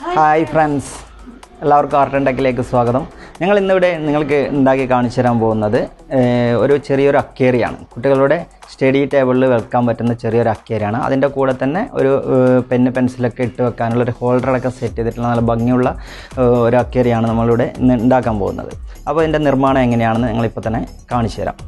hi friends എല്ലാവർക്കും art and ടെക്കിലേക്ക് സ്വാഗതം ഞങ്ങൾ ഇന്നിവിടെ നിങ്ങൾക്ക് ഉണ്ടാക്കി കാണിച്ചു തരാൻ പോകുന്നത് ഏഹ്, ഒരു ചെറിയൊരു അക്കേറിയാണ് കുട്ടികളുടെ സ്റ്റഡി ടേബിളിൽ വെക്കാൻ പറ്റുന്ന ചെറിയൊരു അക്കേറിയാണ് അതിൻ്റെ കൂടെ തന്നെ ഒരു ഏഹ്, പെന്ന് പെൻസിലൊക്കെ ഇട്ട് വെക്കാനുള്ള ഒരു ഹോൾഡറൊക്കെ സെറ്റ് ചെയ്തിട്ടുള്ള നല്ല ഭംഗിയുള്ള ഏഹ്, ഒരു അക്കേറിയാണ് നമ്മളിവിടെ ഇന്ന് ഉണ്ടാക്കാൻ പോകുന്നത് അപ്പോൾ ഇതിൻ്റെ നിർമ്മാണം എങ്ങനെയാണെന്ന് ഞങ്ങളിപ്പോൾ തന്നെ കാണിച്ചു തരാം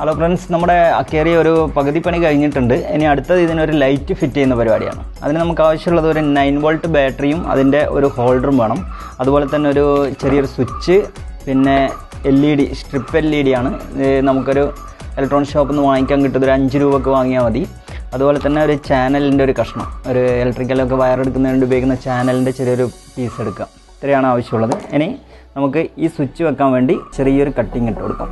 ഹലോ ഫ്രണ്ട്സ് നമ്മുടെ അക്കേറിയ ഒരു പകുതി പണി കഴിഞ്ഞിട്ടുണ്ട് ഇനി അടുത്തത് ഇതിനൊരു ലൈറ്റ് ഫിറ്റ് ചെയ്യുന്ന പരിപാടിയാണ് അതിന് നമുക്ക് ആവശ്യമുള്ളത് ഒരു നയൻ വോൾട്ട് ബാറ്ററിയും അതിൻ്റെ ഒരു ഹോൾഡറും വേണം അതുപോലെ തന്നെ ഒരു ചെറിയൊരു സ്വിച്ച് പിന്നെ L E D strip L E D ആണ് ഇത് നമുക്കൊരു ഇലക്ട്രോണിക് ഷോപ്പിൽ നിന്ന് വാങ്ങിക്കാൻ കിട്ടുന്നത് ഒരു അഞ്ച് രൂപക്ക് വാങ്ങിയാൽ മതി അതുപോലെ തന്നെ ഒരു ചാനലിൻ്റെ ഒരു കഷ്ണം ഒരു ഇലക്ട്രിക്കലൊക്കെ വയർ എടുക്കുന്നതിന് വേണ്ടി ഉപയോഗിക്കുന്ന ചാനലിൻ്റെ ചെറിയൊരു പീസ് എടുക്കാം ഇത്രയാണ് ആവശ്യമുള്ളത് ഇനി നമുക്ക് ഈ സ്വിച്ച് വെക്കാൻ വേണ്ടി ചെറിയൊരു കട്ടിങ് ഇട്ട് കൊടുക്കാം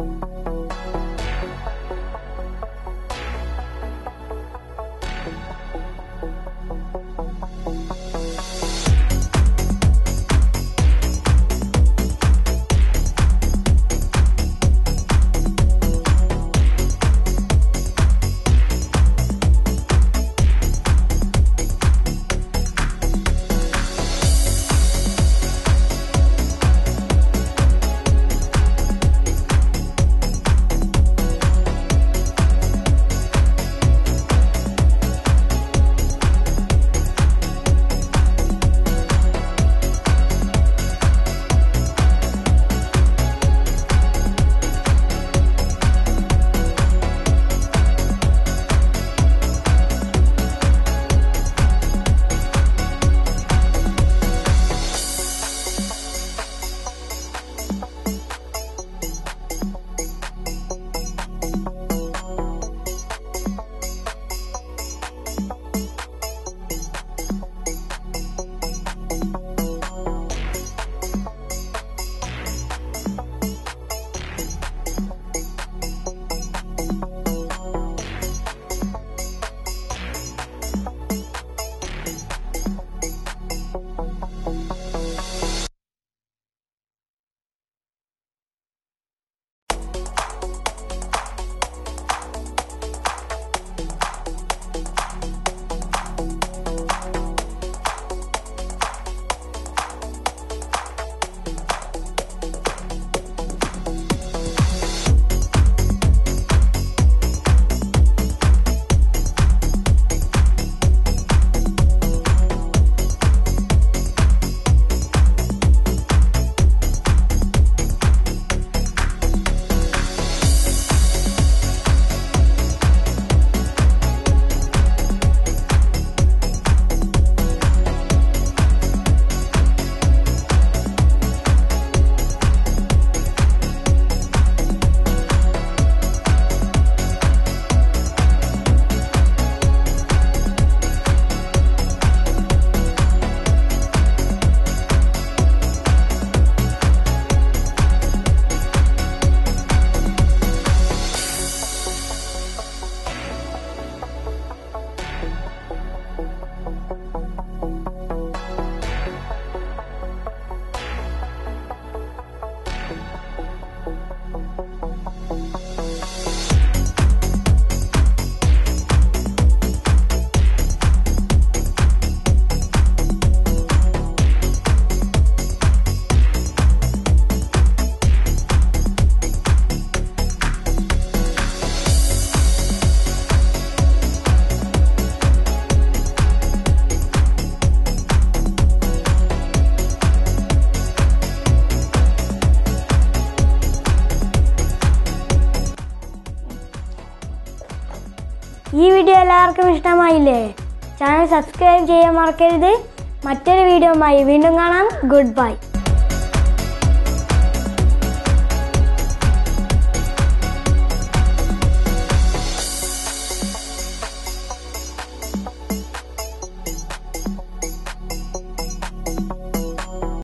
ഈ വീഡിയോ എല്ലാവർക്കും ഇഷ്ടമായില്ലേ ചാനൽ സബ്സ്ക്രൈബ് ചെയ്യാൻ മറക്കരുത് മറ്റൊരു വീഡിയോയുമായി വീണ്ടും കാണാം ഗുഡ് ബൈ